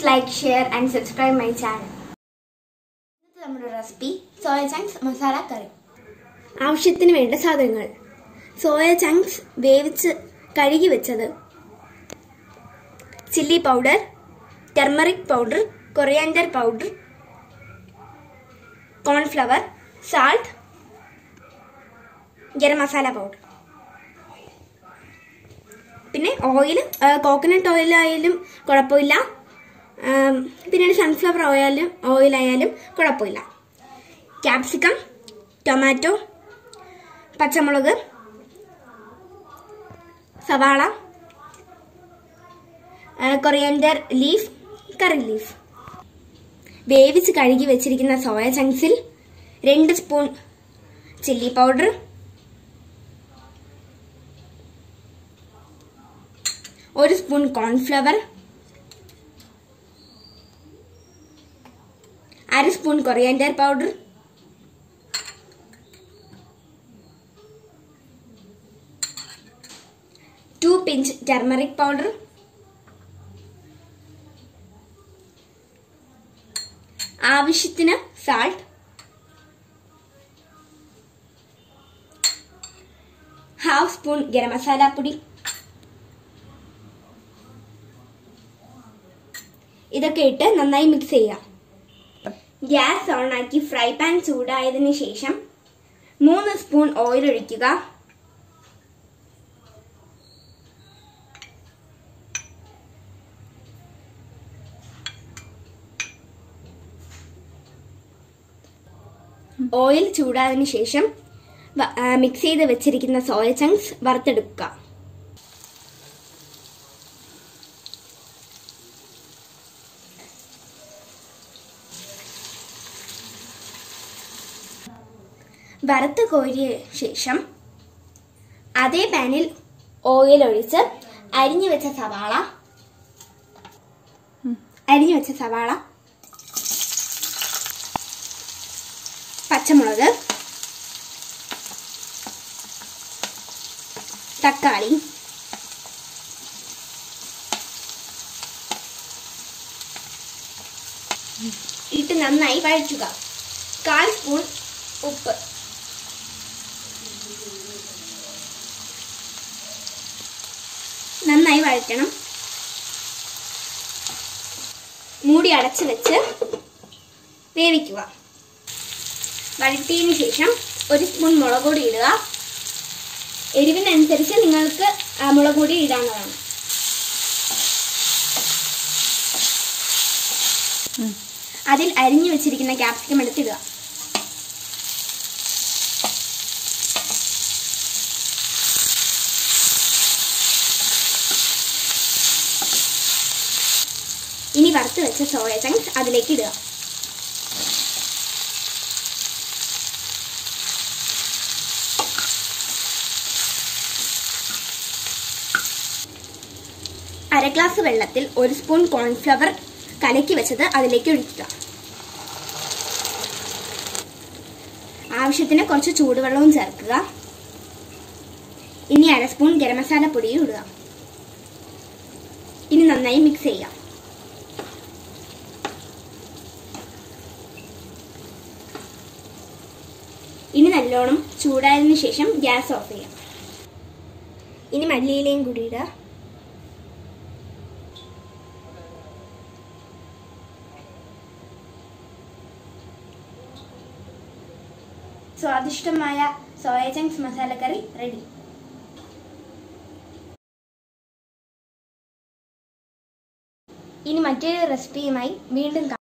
like, share, and subscribe my channel. ഇന്നത്തെ നമ്മുടെ recipe soya chunks masala curry ആവശ്യത്തിന് വേണ്ട സാധനങ്ങൾ സോയ ചങ്ക്സ് വേവിച്ച് കഴുകി വെച്ചത് chilli powder turmeric powder coriander powder cornflour salt garam masala powder പിന്നെ ഓയിൽ കോക്കനട്ട് ഓയിലായാലും കുഴപ്പമില്ല ആം, പിന്നീട് സൺഫ്ലവർ ഓയിലും ഓയിലായാലും കുഴപ്പമില്ല ക്യാപ്സിക്കം ടൊമാറ്റോ പച്ചമുളക് സവാള കൊറിയൻഡർ ലീഫ് കറി ലീഫ് വേവിച്ച് കഴുകി വെച്ചിരിക്കുന്ന സോയ ചങ്ക്സിൽ രണ്ട് സ്പൂൺ ചില്ലി പൗഡർ ഒരു സ്പൂൺ കോൺഫ്ലവർ അര spoon coriander powder two pinch turmeric powder ആവശ്യത്തിന് salt half spoon garam masala പൊടി ഇതൊക്കെ ഇട്ട് നന്നായി മിക്സ് ചെയ്യാം ഗ്യാസ് ഓൺ ആക്കി ഫ്രൈ പാൻ ചൂടായതിനു ശേഷം മൂന്ന് സ്പൂൺ ഓയിൽ ഒഴിക്കുക ഓയിൽ ചൂടായതിനു ശേഷം വ- ആ, മിക്സ് ചെയ്ത് വെച്ചിരിക്കുന്ന സോയ ചങ്ക്സ് വറുത്തെടുക്കുക വറുത്ത് കോരിയ ശേഷം അതേ പാനിൽ ഓയിൽ ഒഴിച്ച് അരിഞ്ഞു വെച്ച സവാള അരിഞ്ഞു വെച്ച സവാള പച്ചമുളക് തക്കാളി ഇട്ട് നന്നായി വഴറ്റുക കാൽ സ്പൂൺ ഉപ്പ് നന്നായി വഴറ്റണം മൂടി അടച്ചു വെച്ച് വേവിക്കുക വഴറ്റിയതിന് ശേഷം ഒരു സ്പൂൺ മുളക് പൊടി ഇടുക എരിവിനനുസരിച്ച് നിങ്ങൾക്ക് ആ, മുളക് പൊടി ഇടാവുന്നതാണ് അതിൽ അരിഞ്ഞു വെച്ചിരിക്കുന്ന ക്യാപ്സിക്കം എടുത്തിടുക ഇനി വറുത്ത് വെച്ച സോയ ചങ്ക്സ് അതിലേക്ക് ഇടുക അര ഗ്ലാസ് വെള്ളത്തിൽ ഒരു സ്പൂൺ കോൺഫ്ലവർ കലക്കി വെച്ചത് അതിലേക്ക് ഒഴിക്കുക ആവശ്യത്തിന് കുറച്ച് ചൂടുവെള്ളവും ചേർക്കുക ഇനി അര സ്പൂൺ ഗരം മസാല പൊടിയും ഇടുക ഇനി നന്നായി മിക്സ് ചെയ്യാം ഇനി നല്ലോണം ചൂടായതിനു ശേഷം ഗ്യാസ് ഓഫ് ചെയ്യാം ഇനി മല്ലിയിലയും കൂടി ഇടുക സ്വാദിഷ്ടമായ സോയ ചങ്ക്സ് മസാലക്കറി റെഡി ഇനി മറ്റൊരു റെസിപ്പിയുമായി വീണ്ടും കാണാം